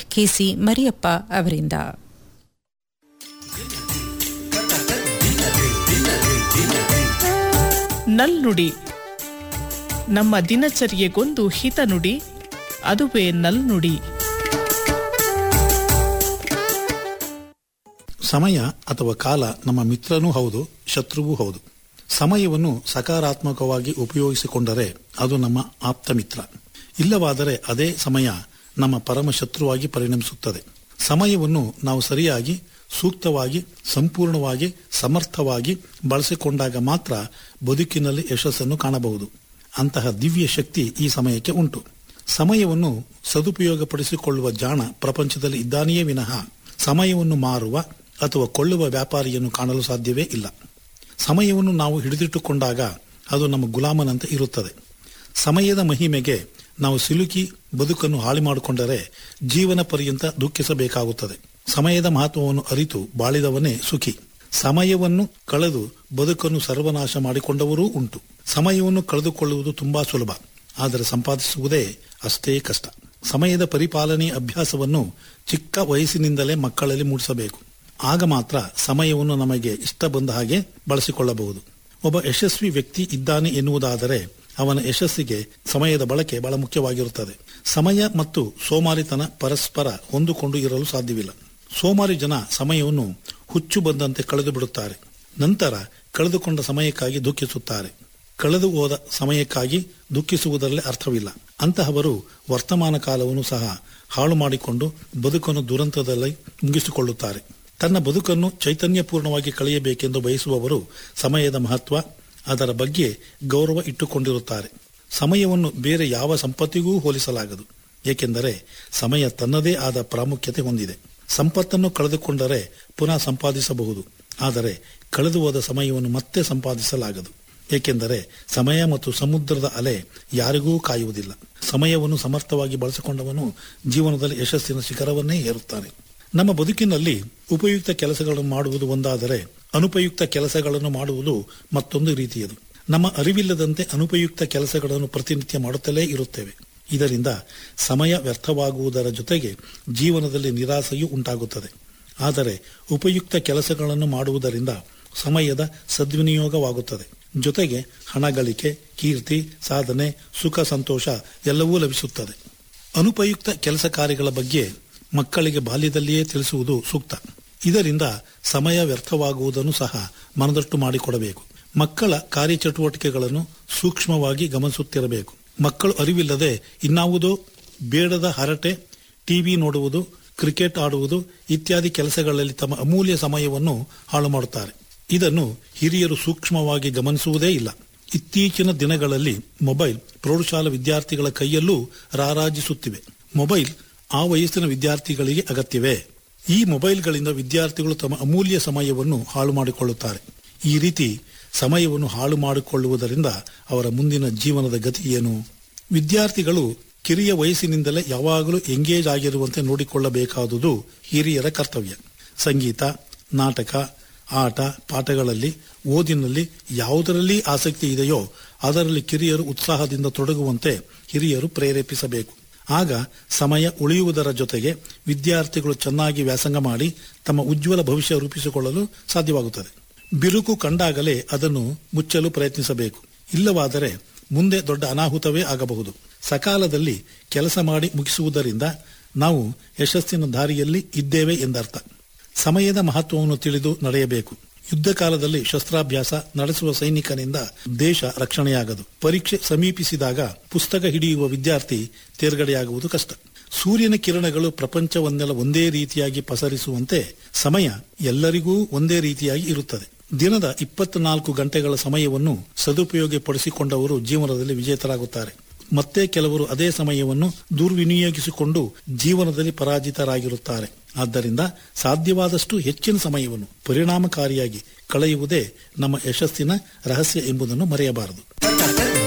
KC Mariyappa ಅವರಿಂದ ನಲ್ನುಡಿ ನಮ್ಮ ದಿನಚರ್ಯೆಗೊಂದು ಹಿತನುಡಿ ಅದುವೇ ನಲ್ನುಡಿ ಸಮಯ ಅಥವಾ ಕಾಲ ನಮ್ಮ ಮಿತ್ರನೂ ಹೌದು ಶತ್ರುವೂ ಹೌದು ಸಮಯವನ್ನು ಸಕಾರಾತ್ಮಕವಾಗಿ ಉಪಯೋಗಿಸಿಕೊಂಡರೆ ಅದು ನಮ್ಮ ಆಪ್ತ ಮಿತ್ರ ಇಲ್ಲವಾದರೆ ಅದೇ ಸಮಯ ನಮ್ಮ ಪರಮ ಶತ್ರುವಾಗಿ ಪರಿಣಮಿಸುತ್ತದೆ ಸಮಯವನ್ನು ನಾವು ಸರಿಯಾಗಿ ಸೂಕ್ತವಾಗಿ ಸಂಪೂರ್ಣವಾಗಿ ಸಮರ್ಥವಾಗಿ ಬಳಸಿಕೊಂಡಾಗ ಮಾತ್ರ ಬದುಕಿನಲ್ಲಿ ಯಶಸ್ಸನ್ನು ಕಾಣಬಹುದು ಅಂತಹ ದಿವ್ಯ ಶಕ್ತಿ ಈ ಸಮಯಕ್ಕೆ ಉಂಟು ಸಮಯವನ್ನು ಸದುಪಯೋಗಪಡಿಸಿಕೊಳ್ಳುವ ಜಾಣ ಪ್ರಪಂಚದಲ್ಲಿ ಇದ್ದಾನೆಯೇ ವಿನಃ ಸಮಯವನ್ನು ಮಾರುವ ಅಥವಾ ಕೊಳ್ಳುವ ವ್ಯಾಪಾರಿಯನ್ನು ಕಾಣಲು ಸಾಧ್ಯವೇ ಇಲ್ಲ ಸಮಯವನ್ನು ನಾವು ಹಿಡಿದಿಟ್ಟುಕೊಂಡಾಗ ಅದು ನಮ್ಮ ಗುಲಾಮನಂತೆ ಇರುತ್ತದೆ ಸಮಯದ ಮಹಿಮೆಗೆ ನಾವು ಸಿಲುಕಿ ಬದುಕನ್ನು ಹಾಳು ಮಾಡಿಕೊಂಡರೆ ಜೀವನ ಪರ್ಯಂತ ದುಃಖಿಸಬೇಕಾಗುತ್ತದೆ ಸಮಯದ ಮಹತ್ವವನ್ನು ಅರಿತು ಬಾಳಿದವನೇ ಸುಖಿ ಸಮಯವನ್ನು ಕಳೆದು ಬದುಕನ್ನು ಸರ್ವನಾಶ ಮಾಡಿಕೊಂಡವರೂ ಉಂಟು ಸಮಯವನ್ನು ಕಳೆದುಕೊಳ್ಳುವುದು ತುಂಬಾ ಸುಲಭ ಆದರೆ ಸಂಪಾದಿಸುವುದೇ ಅಷ್ಟೇ ಕಷ್ಟ ಸಮಯದ ಪರಿಪಾಲನೆ ಅಭ್ಯಾಸವನ್ನು ಚಿಕ್ಕ ವಯಸ್ಸಿನಿಂದಲೇ ಮಕ್ಕಳಲ್ಲಿ ಮೂಡಿಸಬೇಕು ಆಗ ಮಾತ್ರ ಸಮಯವನ್ನು ನಮಗೆ ಇಷ್ಟ ಬಂದ ಹಾಗೆ ಬಳಸಿಕೊಳ್ಳಬಹುದು ಒಬ್ಬ ಯಶಸ್ವಿ ವ್ಯಕ್ತಿ ಇದ್ದಾನೆ ಎನ್ನುವುದಾದರೆ ಅವನ ಯಶಸ್ಸಿಗೆ ಸಮಯದ ಬಳಕೆ ಬಹಳ ಮುಖ್ಯವಾಗಿರುತ್ತದೆ ಸಮಯ ಮತ್ತು ಸೋಮಾರಿತನ ಪರಸ್ಪರ ಹೊಂದಿಕೊಂಡು ಇರಲು ಸಾಧ್ಯವಿಲ್ಲ ಸೋಮಾರಿ ಜನ ಸಮಯವನ್ನು ಹುಚ್ಚು ಬಂದಂತೆ ಕಳೆದು ಬಿಡುತ್ತಾರೆ ನಂತರ ಕಳೆದುಕೊಂಡ ಸಮಯಕ್ಕಾಗಿ ದುಃಖಿಸುತ್ತಾರೆ ಕಳೆದು ಹೋದ ಸಮಯಕ್ಕಾಗಿ ದುಃಖಿಸುವುದರಲ್ಲಿ ಅರ್ಥವಿಲ್ಲ ಅಂತಹವರು ವರ್ತಮಾನ ಕಾಲವನ್ನು ಸಹ ಹಾಳು ಮಾಡಿಕೊಂಡು ಬದುಕನ್ನು ದುರಂತದಲ್ಲಿ ಮುಗಿಸಿಕೊಳ್ಳುತ್ತಾರೆ ತನ್ನ ಬದುಕನ್ನು ಚೈತನ್ಯಪೂರ್ಣವಾಗಿ ಕಳೆಯಬೇಕೆಂದು ಬಯಸುವವರು ಸಮಯದ ಮಹತ್ವ ಅದರ ಬಗ್ಗೆ ಗೌರವ ಇಟ್ಟುಕೊಂಡಿರುತ್ತಾರೆ ಸಮಯವನ್ನು ಬೇರೆ ಯಾವ ಸಂಪತ್ತಿಗೂ ಹೋಲಿಸಲಾಗದು ಏಕೆಂದರೆ ಸಮಯ ತನ್ನದೇ ಆದ ಪ್ರಾಮುಖ್ಯತೆ ಹೊಂದಿದೆ ಸಂಪತ್ತನ್ನು ಕಳೆದುಕೊಂಡರೆ ಪುನಃ ಸಂಪಾದಿಸಬಹುದು ಆದರೆ ಕಳೆದು ಹೋದ ಸಮಯವನ್ನು ಮತ್ತೆ ಸಂಪಾದಿಸಲಾಗದು ಏಕೆಂದರೆ ಸಮಯ ಮತ್ತು ಸಮುದ್ರದ ಅಲೆ ಯಾರಿಗೂ ಕಾಯುವುದಿಲ್ಲ ಸಮಯವನ್ನು ಸಮರ್ಥವಾಗಿ ಬಳಸಿಕೊಂಡವನು ಜೀವನದಲ್ಲಿ ಯಶಸ್ಸಿನ ಶಿಖರವನ್ನೇ ಏರುತ್ತಾನೆ ನಮ್ಮ ಬದುಕಿನಲ್ಲಿ ಉಪಯುಕ್ತ ಕೆಲಸಗಳನ್ನು ಮಾಡುವುದು ಒಂದಾದರೆ ಅನುಪಯುಕ್ತ ಕೆಲಸಗಳನ್ನು ಮಾಡುವುದು ಮತ್ತೊಂದು ರೀತಿಯದು ನಮ್ಮ ಅರಿವಿಲ್ಲದಂತೆ ಅನುಪಯುಕ್ತ ಕೆಲಸಗಳನ್ನು ಪ್ರತಿನಿತ್ಯ ಮಾಡುತ್ತಲೇ ಇರುತ್ತೇವೆ ಇದರಿಂದ ಸಮಯ ವ್ಯರ್ಥವಾಗುವುದರ ಜೊತೆಗೆ ಜೀವನದಲ್ಲಿ ನಿರಾಸೆಯೂ ಉಂಟಾಗುತ್ತದೆ ಆದರೆ ಉಪಯುಕ್ತ ಕೆಲಸಗಳನ್ನು ಮಾಡುವುದರಿಂದ ಸಮಯದ ಸದ್ವಿನಿಯೋಗವಾಗುತ್ತದೆ ಜೊತೆಗೆ ಹಣ ಗಳಿಕೆ ಕೀರ್ತಿ ಸಾಧನೆ ಸುಖ ಸಂತೋಷ ಎಲ್ಲವೂ ಲಭಿಸುತ್ತದೆ ಅನುಪಯುಕ್ತ ಕೆಲಸ ಕಾರ್ಯಗಳ ಬಗ್ಗೆ ಮಕ್ಕಳಿಗೆ ಬಾಲ್ಯದಲ್ಲಿಯೇ ತಿಳಿಸುವುದು ಸೂಕ್ತ ಇದರಿಂದ ಸಮಯ ವ್ಯರ್ಥವಾಗುವುದನ್ನು ಸಹ ಮನದಟ್ಟು ಮಾಡಿಕೊಡಬೇಕು ಮಕ್ಕಳ ಕಾರ್ಯಚಟುವಟಿಕೆಗಳನ್ನು ಸೂಕ್ಷ್ಮವಾಗಿ ಗಮನಿಸುತ್ತಿರಬೇಕು ಮಕ್ಕಳು ಅರಿವಿಲ್ಲದೆ ಇನ್ನಾವುದೋ ಬೇಡದ ಹರಟೆ ಟಿವಿ ನೋಡುವುದು ಕ್ರಿಕೆಟ್ ಆಡುವುದು ಇತ್ಯಾದಿ ಕೆಲಸಗಳಲ್ಲಿ ತಮ್ಮ ಅಮೂಲ್ಯ ಸಮಯವನ್ನು ಹಾಳು ಮಾಡುತ್ತಾರೆ ಇದನ್ನು ಹಿರಿಯರು ಸೂಕ್ಷ್ಮವಾಗಿ ಗಮನಿಸುವುದೇ ಇಲ್ಲ ಇತ್ತೀಚಿನ ದಿನಗಳಲ್ಲಿ ಮೊಬೈಲ್ ಪ್ರೌಢಶಾಲಾ ವಿದ್ಯಾರ್ಥಿಗಳ ಕೈಯಲ್ಲೂ ರಾರಾಜಿಸುತ್ತಿವೆ ಮೊಬೈಲ್ ಆ ವಯಸ್ಸಿನ ವಿದ್ಯಾರ್ಥಿಗಳಿಗೆ ಅಗತ್ಯವೇ ಈ ಮೊಬೈಲ್ಗಳಿಂದ ವಿದ್ಯಾರ್ಥಿಗಳು ತಮ್ಮ ಅಮೂಲ್ಯ ಸಮಯವನ್ನು ಹಾಳು ಮಾಡಿಕೊಳ್ಳುತ್ತಾರೆ ಈ ರೀತಿ ಸಮಯವನ್ನು ಹಾಳು ಮಾಡಿಕೊಳ್ಳುವುದರಿಂದ ಅವರ ಮುಂದಿನ ಜೀವನದ ಗತಿ ಏನು ವಿದ್ಯಾರ್ಥಿಗಳು ಕಿರಿಯ ವಯಸ್ಸಿನಿಂದಲೇ ಯಾವಾಗಲೂ ಎಂಗೇಜ್ ಆಗಿರುವಂತೆ ನೋಡಿಕೊಳ್ಳಬೇಕಾದುದು ಹಿರಿಯರ ಕರ್ತವ್ಯ ಸಂಗೀತ ನಾಟಕ ಆಟ ಪಾಠಗಳಲ್ಲಿ ಓದಿನಲ್ಲಿ ಯಾವುದರಲ್ಲಿ ಆಸಕ್ತಿ ಇದೆಯೋ ಅದರಲ್ಲಿ ಕಿರಿಯರು ಉತ್ಸಾಹದಿಂದ ತೊಡಗುವಂತೆ ಹಿರಿಯರು ಪ್ರೇರೇಪಿಸಬೇಕು ಆಗ ಸಮಯ ಉಳಿಯುವುದರ ಜೊತೆಗೆ ವಿದ್ಯಾರ್ಥಿಗಳು ಚೆನ್ನಾಗಿ ವ್ಯಾಸಂಗ ಮಾಡಿ ತಮ್ಮ ಉಜ್ವಲ ಭವಿಷ್ಯ ರೂಪಿಸಿಕೊಳ್ಳಲು ಸಾಧ್ಯವಾಗುತ್ತದೆ ಬಿರುಕು ಕಂಡಾಗಲೇ ಅದನ್ನು ಮುಚ್ಚಲು ಪ್ರಯತ್ನಿಸಬೇಕು ಇಲ್ಲವಾದರೆ ಮುಂದೆ ದೊಡ್ಡ ಅನಾಹುತವೇ ಆಗಬಹುದು ಸಕಾಲದಲ್ಲಿ ಕೆಲಸ ಮಾಡಿ ಮುಗಿಸುವುದರಿಂದ ನಾವು ಯಶಸ್ಸಿನ ದಾರಿಯಲ್ಲಿ ಇದ್ದೇವೆ ಎಂದರ್ಥ ಸಮಯದ ಮಹತ್ವವನ್ನು ತಿಳಿದು ನಡೆಯಬೇಕು ಯುದ್ಧ ಕಾಲದಲ್ಲಿ ಶಸ್ತ್ರಾಭ್ಯಾಸ ನಡೆಸುವ ಸೈನಿಕನಿಂದ ದೇಶ ರಕ್ಷಣೆಯಾಗದು ಪರೀಕ್ಷೆ ಸಮೀಪಿಸಿದಾಗ ಪುಸ್ತಕ ಹಿಡಿಯುವ ವಿದ್ಯಾರ್ಥಿ ತೇರ್ಗಡೆಯಾಗುವುದು ಕಷ್ಟ ಸೂರ್ಯನ ಕಿರಣಗಳು ಪ್ರಪಂಚವನ್ನೆಲ್ಲ ಒಂದೇ ರೀತಿಯಾಗಿ ಪಸರಿಸುವಂತೆ ಸಮಯ ಎಲ್ಲರಿಗೂ ಒಂದೇ ರೀತಿಯಾಗಿ ಇರುತ್ತದೆ ದಿನದ ಇಪ್ಪತ್ನಾಲ್ಕು ಗಂಟೆಗಳ ಸಮಯವನ್ನು ಸದುಪಯೋಗಪಡಿಸಿಕೊಂಡವರು ಜೀವನದಲ್ಲಿ ವಿಜೇತರಾಗುತ್ತಾರೆ ಮತ್ತೆ ಕೆಲವರು ಅದೇ ಸಮಯವನ್ನು ದುರ್ವಿನಿಯೋಗಿಸಿಕೊಂಡು ಜೀವನದಲ್ಲಿ ಪರಾಜಿತರಾಗಿರುತ್ತಾರೆ ಆದ್ದರಿಂದ ಸಾಧ್ಯವಾದಷ್ಟು ಹೆಚ್ಚಿನ ಸಮಯವನ್ನು ಪರಿಣಾಮಕಾರಿಯಾಗಿ ಕಳೆಯುವುದೇ ನಮ್ಮ ಯಶಸ್ಸಿನ ರಹಸ್ಯ ಎಂಬುದನ್ನು ಮರೆಯಬಾರದು